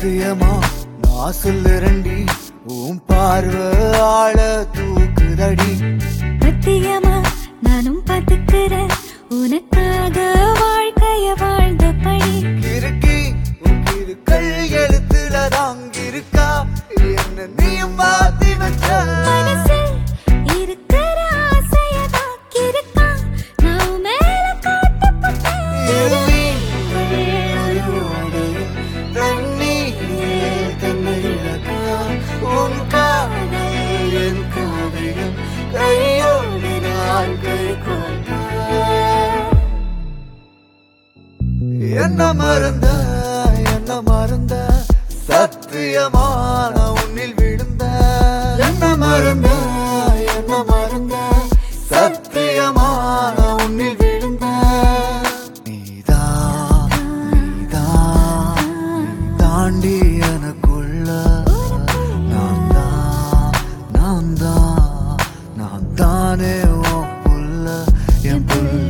சத்தியமா நான் சொல்லுறண்டி உன் பார்வை ஆள தூக்குதடி சத்தியமா நானும் பாத்துக்கிறேன் உனக்காக வாழ்க்கைய வாழ்ந்த படி கிறுக்கி உன் கிறுக்கள் எழுத்துல தாங்கிருக்கா என்ன நீயும் மாத்தி வச்ச மனசில் இருக்கிற ஆசைய தாக்கியிருக்கா நான் மேல காட்டப்பட்டேன் எருவி அழுவடையும் தண்ணீரில் தன்னை இழக்கா. உன் காதல் என் காவியம் கையோடு நான் கை கோர்த்தேன். என்ன மறந்த என்ன மறந்த சத்தியமான உன்னில் விழுந்த என்ன மறந்த என்ன மறந்த சத்தியமான உன்னில் விழுந்த நீதான் நீதான் நீ தாண்டி எனக்குள்ள நான் தான் நான் தான் நான் தானே உன் புள்ள என் புள்ள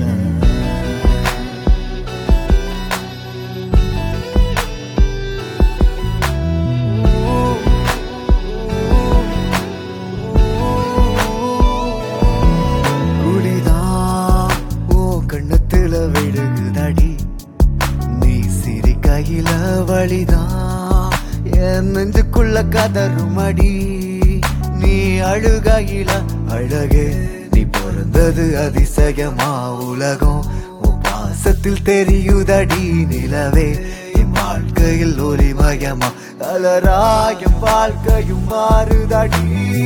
குடிதான் ஓ கண்ணத்துல விழுகுதடி நீ சிரி கையில வழிதான் என் நெஞ்சுக்குள்ள கதறுமடி நீ அழுகையில அழகே நீ பிறந்தது அதிசயமா உலகம் உன் பாசத்தில் தெரியுதடி நிலவே என் வாழ்க்கையில் ஒளிமயமா கலராயம் வாழ்க்கையும் மாறுதடி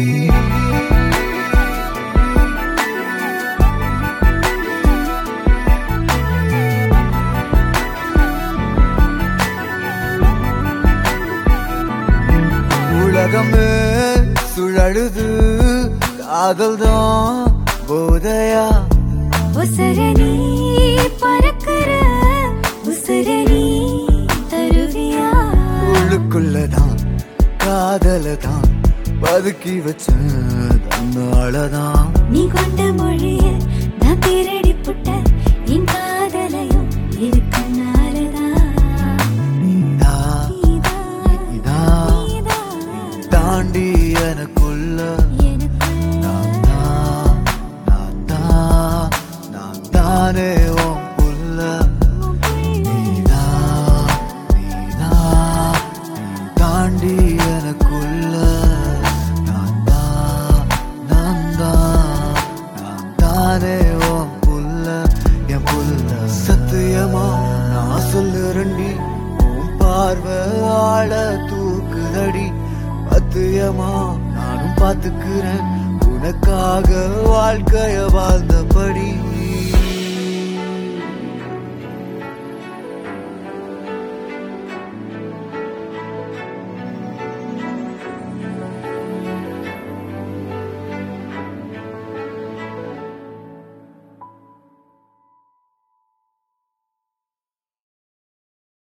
உலகமே சுழலுது காதல் தான் போதையா உசரணி பறக்கிற உசரணி தருவியா உள்ளுக்குள்ளதான் காதல தான் பதுக்கி வச்ச தன்னாலதான் நீ கொண்ட மொழிய நான் திருடி புட்ட என் காதலையும் இருக்கனாலதான் நீதா நீதா, நீதா நீதா, தாண்டி எனக்குள்ள எனக்குள்ள நான் தான் நான் தான் நான் தானே உன் புள்ள நீதா நீதா நீ தாண்டி எனக்குள்ள நான் தான் நான் தான் நான் தானே உன் புள்ள என் புள்ள சத்தியமா நான் சொல்லுறண்டி உன் பார்வை ஆள தூக்குதடி சத்தியமா நானும் பாத்துக்கிறேன் உனக்காக வாழ்க்கைய வாழ்ந்தபடி